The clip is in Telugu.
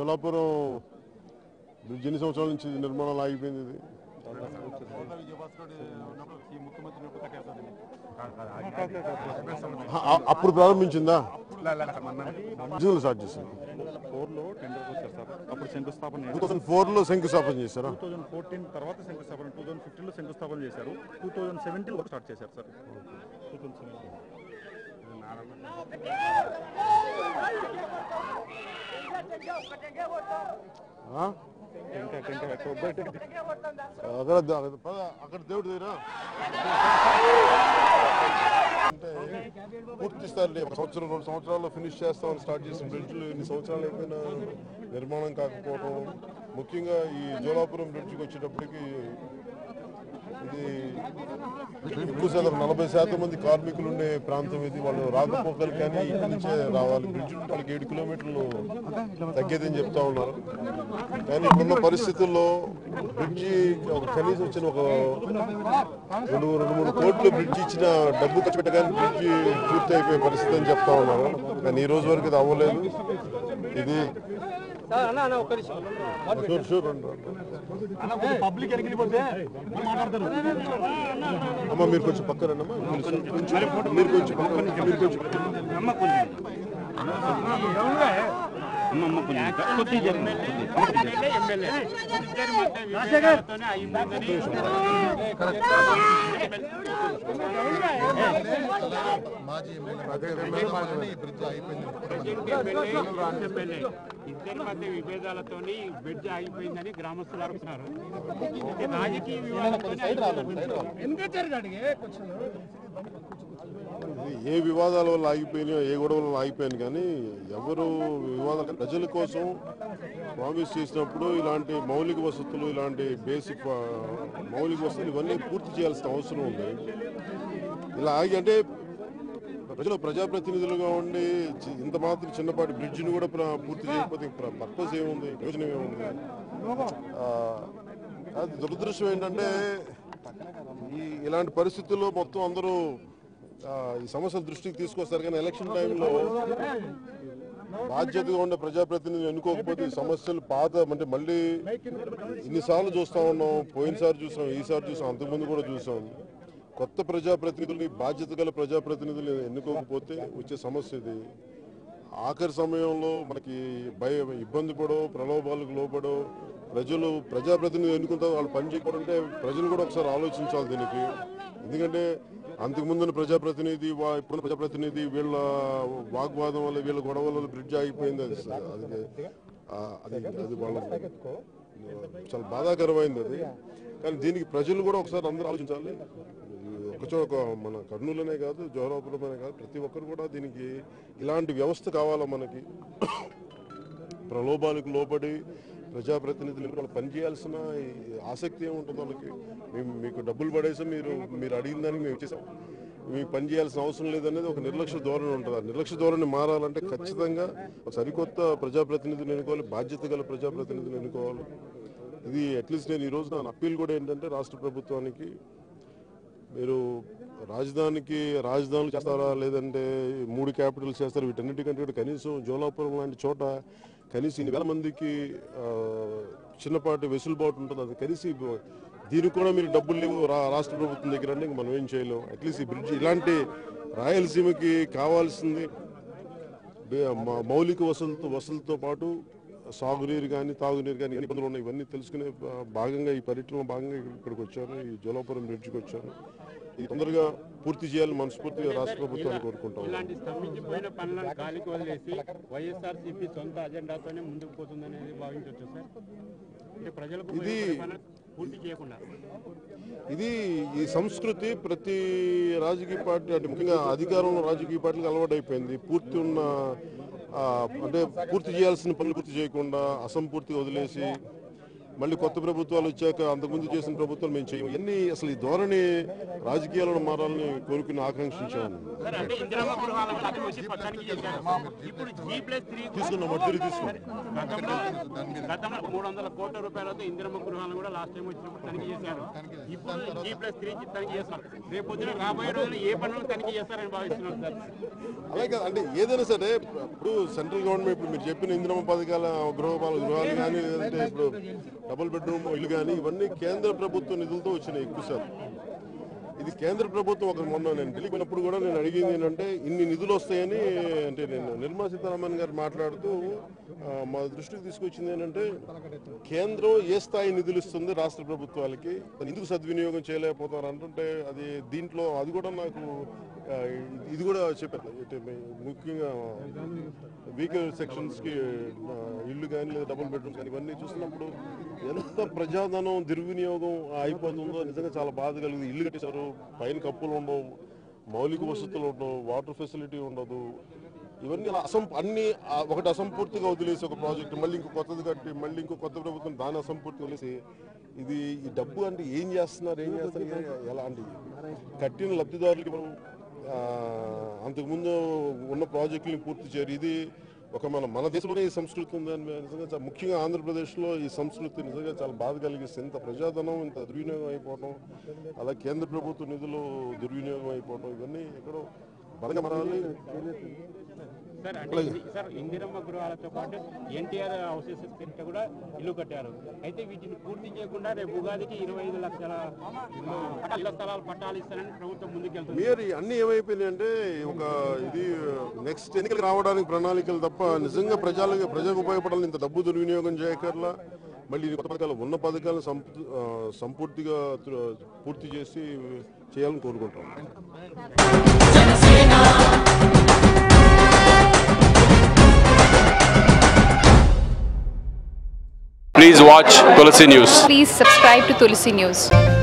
జోలాపురం బ్రిడ్జ్ ఎన్ని సంవత్సరాల నుంచి నిర్మాణాలు ఆగిపోయింది ఇది ఆ, ఆ, అప్పుడు ప్రారంభించిందా బిజినెస్ స్టార్ట్ చేశారు ఫోర్లో టెండర్ వచ్చారు సార్ అప్పుడు శంకుస్థాపన టూ థౌసండ్ ఫోర్లో శంకుస్థాపన చేశారా టూ థౌజండ్ ఫోర్టీన్ తర్వాత శంకుస్థాపన టూ థౌసండ్ ఫిఫ్టీన్లో శంకుస్థాపన చేశారు టూ థౌసండ్ సెవెంటీన్ స్టార్ట్ చేశారు సార్ టూ థౌసండ్ సెవెంటీన్ ఆ? టెంకాయ టెంకాయ కొబ్బరి టెంకాయ అక్కడ ద- పద, అక్కడ దేవుడి దగ్గర అంటే పూర్తి స్థాయి ఒక సంవత్సరం రెండు సంవత్సరాల్లో ఫినిష్ చేస్తామని స్టార్ట్ చేసిన బ్రిడ్జ్లు ఇన్ని సంవత్సరాలు అయిపోయినా నిర్మాణం కాకపోవడం ముఖ్యంగా ఈ జోలాపురం బ్రిడ్జ్కి వచ్చేటప్పటికి ఇది ఎక్కువ శాతం నలభై శాతం మంది కార్మికులు ఉండే ప్రాంతం ఇది వాళ్ళు రాకపోకలు కానీ ఇక్కడి నుంచే రావాలి బ్రిడ్జ్ నుండి వాళ్ళకి ఏడు కిలోమీటర్లు తగ్గేదని చెప్తా ఉన్నారు కానీ ఇప్పుడున్న పరిస్థితుల్లో బ్రిడ్జి ఒక కనీసం వచ్చిన ఒక రెండు రెండు మూడు కోట్లు బ్రిడ్జి ఇచ్చిన డబ్బు ఖర్చు పెట్టగానే బ్రిడ్జి పూర్తి అయిపోయే పరిస్థితి అని చెప్తా ఉన్నారు కానీ ఈ రోజు వరకు ఇది అవ్వలేదు ఇది షూర్ షూర్ రండి, రండి. పబ్లిక్ ఎరిగిపోతే మాట్లాడతారు అమ్మ మీరు కొంచెం పక్కన రండి అమ్మా మీరు కొంచెం మీరు కొంచెం పక్కన మీరు కొంచెం అమ్మ కొంచెం అమ్మ అమ్మ కొంచెం కొద్దిగా జరిగింది ఇద్దరి మధ్య విభేదాలతోని బ్రిడ్జ్ ఆగిపోయిందని గ్రామస్తులు అనుకున్నారు ఇది రాజకీయ వివాదంతోనే ఇది ఏ వివాదాల వల్ల ఆగిపోయినాయో ఏ గొడవల వల్ల ఆగిపోయాను కానీ ఎవరు వివాదాలు ప్రజల కోసం ప్రామిస్ చేసినప్పుడు ఇలాంటి మౌలిక వసతులు ఇలాంటి బేసిక్ ఆ, మౌలిక వసతులు ఇవన్నీ పూర్తి చేయాల్సిన అవసరం ఉంది ఇలా ఆగి అంటే ప్రజలు ప్రజాప్రతినిధులుగా ఉండి చి- ఇంత మాత్రం చిన్నపాటి బ్రిడ్జిని కూడా ప్ర- పూర్తి చేయకపోతే పర్పస్ ఏముంది ప్రయోజనం ఏముంది ఆ, అది దురదృష్టం ఏంటంటే ఈ ఇలాంటి పరిస్థితుల్లో మొత్తం అందరూ ఆ, ఈ సమస్యల దృష్టికి తీసుకొస్తారు కానీ ఎలక్షన్ టైంలో బాధ్యతగా ఉండే ప్రజాప్రతినిధులు ఎన్నుకోకపోతే ఈ సమస్యలు పాత అంటే మళ్ళీ ఇన్నిసార్లు చూస్తా ఉన్నాం పోయినసారి చూసాం ఈసారి చూసాం అంతకుముందు కూడా చూసాం కొత్త ప్రజాప్రతినిధులు బాధ్యత గల ప్రజాప్రతినిధులు ఎన్నుకోకపోతే వచ్చే సమస్య ఇది ఆఖరి సమయంలో మనకి భయ ఇబ్బంది పడో ప్రలోభాలకు లోపడో ప్రజలు ప్రజాప్రతినిధులు ఎన్నుకుంటారు వాళ్ళు పని చేయకపోవడం అంటే ప్రజలు కూడా ఒకసారి ఆలోచించాలి దీనికి ఎందుకంటే అంతకుముందున్న ప్రజాప్రతినిధి వా- ఇప్పుడున్న ప్రజాప్రతినిధి వీళ్ళ వాగ్వాదం వల్ల వీళ్ళ గొడవల వల్ల బ్రిడ్జ్ ఆగిపోయింది అది స- అది ఆ, అది అది వాళ్ళ చాలా బాధాకరమైంది అది కానీ దీనికి ప్రజలు కూడా ఒకసారి అందరూ ఆలోచించాలి ఒకచో ఒక మన కర్నూలునే కాదు జోహరాపురమనే కాదు ప్రతి ఒక్కరు కూడా దీనికి ఇలాంటి వ్యవస్థ కావాలా మనకి ప్రలోభాలకు లోబడి ప్రజాప్రతినిధులు వాళ్ళు పనిచేయాల్సిన ఈ ఆసక్తి ఏముంటుంది వాళ్ళకి మేము మీకు డబ్బులు పడేసి మీరు మీరు అడిగిన దానికి మేము ఇచ్చేసాం మీకు పని చేయాల్సిన అవసరం లేదనేది ఒక నిర్లక్ష్య ధోరణి ఉంటుంది ఆ నిర్లక్ష్య ధోరణి మారాలంటే ఖచ్చితంగా ఒక సరికొత్త ప్రజాప్రతినిధులు ఎన్నుకోవాలి బాధ్యత గల ప్రజాప్రతినిధులు ఎన్నుకోవాలి ఇది అట్లీస్ట్ నేను ఈరోజు నా అప్పీల్ కూడా ఏంటంటే రాష్ట్ర ప్రభుత్వానికి మీరు రాజధానికి రాజధానులు చేస్తారా లేదంటే మూడు క్యాపిటల్స్ చేస్తారా వీటన్నిటికంటే కూడా కనీసం జోలాపురం లాంటి చోట కనీసం ఇన్ని వేల మందికి ఆ, చిన్నపాటి వెసులుబాటు ఉంటుంది అది కనీసం ఇవ్వ- దీనికి కూడా మీరు డబ్బులు లేవు రా- రాష్ట్ర ప్రభుత్వం దగ్గర అంటే ఇంక మనం ఏం చేయలేం అట్లీస్ట్ ఈ బ్రిడ్జ్ ఇలాంటి రాయలసీమకి కావాల్సింది బే- మ- మౌలిక వసతులతో వసతులతో పాటు సాగునీరు కానీ తాగునీరు కానీ ఇబ్బందులు ఉన్నాయి ఇవన్నీ తెలుసుకునే ఆ, భాగంగా ఈ పర్యటనలో భాగంగా ఇక్కడ- ఇక్కడికి వచ్చాను ఈ జోలాపురం బ్రిడ్జికి వచ్చాను ఇది తొందరగా పూర్తి చేయాలని మనస్ఫూర్తిగా రాష్ట్ర ప్రభుత్వాన్ని కోరుకుంటాం ఇలాంటి స్తంభించిపోయిన పనులను గాలికి వదిలేసి వైఎస్ఆర్ సిపి సొంత అజెండాతోనే ముందుకు పోతుందనేది భావించవచ్చు సార్ అంటే ప్రజలకు ఇది- ఉపయోగపడే పనులు పూర్తి చేయకుండా ఇది ఈ సంస్కృతి ప్రతి రాజకీయ పార్టీ అంటే ముఖ్యంగా అధికారంలో రాజకీయ పార్టీలకు అలవాటు అయిపోయింది పూర్తి ఉన్న ఆ, అంటే పూర్తి చేయాల్సిన పనులు పూర్తి చేయకుండా అసంపూర్తిగా వదిలేసి మళ్ళీ కొత్త ప్రభుత్వాలు వచ్చాక అంతకుముందు చేసిన ప్రభుత్వాలు మేము చేయము ఎన్ని అసలు ఈ ధోరణి రాజకీయాలను మారాలని కోరుకుని ఆకాంక్షించాము సార్ అంటే ఇందిరమ్మ గృహాల వల్ల అభివృద్ధి పథకానికి చేశారు ఇప్పుడు జీ ప్లస్ త్రీ తీసుకున్నాం మద్దతు తీసుకున్నాం గతంలో గతంలో మూడు వందల కోట్ల రూపాయలతో ఇందిరమ్మ గృహాలను కూడా లాస్ట్ టైం వచ్చినప్పుడు తనిఖీ చేశారు ఇప్పుడు జీ ప్లస్ త్రీ తనిఖీ చేస్తారు రేపు పొద్దున రాబోయే రోజుల్లో ఏ పనులు తనిఖీ చేస్తారని భావిస్తున్నారు సార్ అలాగే అంటే ఏదైనా సరే ఇప్పుడు సెంట్రల్ గవర్నమెంట్ ఇప్పుడు మీరు చెప్పిన ఇంద్రమ పథకాల గృహపాల గృహాలు కానీ లేదంటే ఇప్పుడు డబుల్ బెడ్రూమ్ ఇల్లు కానీ ఇవన్నీ కేంద్ర ప్రభుత్వ నిధులతో వచ్చినాయి ఎక్కువ శాతం ఇది కేంద్ర ప్రభుత్వం ఒక మొన్న నేను ఢిల్లీ పోయినప్పుడు కూడా నేను అడిగింది ఏంటంటే ఇన్ని నిధులు వస్తాయని అంటే నేను నిర్మలా సీతారామన్ గారు మాట్లాడుతూ ఆ, మా దృష్టికి తీసుకొచ్చింది ఏంటంటే కేంద్రం ఏ స్థాయి నిధులు ఇస్తుంది రాష్ట్ర ప్రభుత్వాలకి దాన్ని ఎందుకు సద్వినియోగం చేయలేకపోతారు అంటుంటే అది దీంట్లో అది కూడా నాకు ఆ, ఇది కూడా చెప్పారు అంటే మే- ముఖ్యంగా వీకర్ సెక్షన్స్కి ఆ, ఇల్లు కానీ లేదా డబుల్ బెడ్రూమ్స్ కానీ ఇవన్నీ చూసినప్పుడు ఎంత ప్రజాధనం దుర్వినియోగం అయిపోతుందో నిజంగా చాలా బాధ కలిగింది ఇల్లు కట్టేశారు పైన కప్పులు ఉండవు మౌలిక వసతులు ఉండవు వాటర్ ఫెసిలిటీ ఉండదు ఇవన్నీ అలా అసం అన్ని ఆ, ఒకటి అసంపూర్తిగా వదిలేసి ఒక ప్రాజెక్ట్ మళ్ళీ ఇంకో కొత్తది కట్టి మళ్ళీ ఇంకో కొత్త ప్రభుత్వం దాని అసంపూర్తి వదిలేసి ఇది ఈ డబ్బు అంటే ఏం చేస్తున్నారు ఏం చేస్తారు ఏ- ఎలా అంటే కట్టిన లబ్ధిదారులకి మనం ఆ, అంతకుముందు ఉన్న ప్రాజెక్టుని పూర్తి చేయరు ఇది ఒక మన మన దేశంలోనే ఈ సంస్కృతి ఉందని నిజంగా చాలా ముఖ్యంగా ఆంధ్రప్రదేశ్లో ఈ సంస్కృతి నిజంగా చాలా బాధ కలిగిస్తుంది ఇంత ప్రజాధనం ఇంత దుర్వినియోగం అయిపోవడం అలా కేంద్ర ప్రభుత్వ నిధులు దుర్వినియోగం అయిపోవడం ఇవన్నీ ఎక్కడో బలంగా మనల్ని సార్ అంటే ఇది- సార్ ఇందిరమ్మ గృహాలతో పాటు ఎన్టీఆర్ హౌసెస్ కింద కూడా ఇల్లు కట్టారు అయితే వీటిని పూర్తి చేయకుండా రేపు ఉగాదికి ఇరవై ఐదు లక్షల ఆ, ఇళ్ల స్థలాలు పట్టాలు ఇస్తారని ప్రభుత్వం ముందుకెళ్తుంది మీరు అన్ని ఏమైపోయినాయి అంటే ఒక ఇది నెక్స్ట్ ఎన్నికలు రావడానికి ప్రణాళికలు తప్ప నిజంగా ప్రజలకు ప్రజలకు ఉపయోగపడాలని ఇంత డబ్బు దుర్వినియోగం చేయకర్లా మళ్ళీ ఈ కొత్త పథకాలు ఉన్న పథకాలను సంపూ- ఆ, సంపూర్తిగా తు- పూర్తి చేసి చేయాలని కోరుకుంటాం Please watch Tulsi News. Please subscribe to Tulsi News.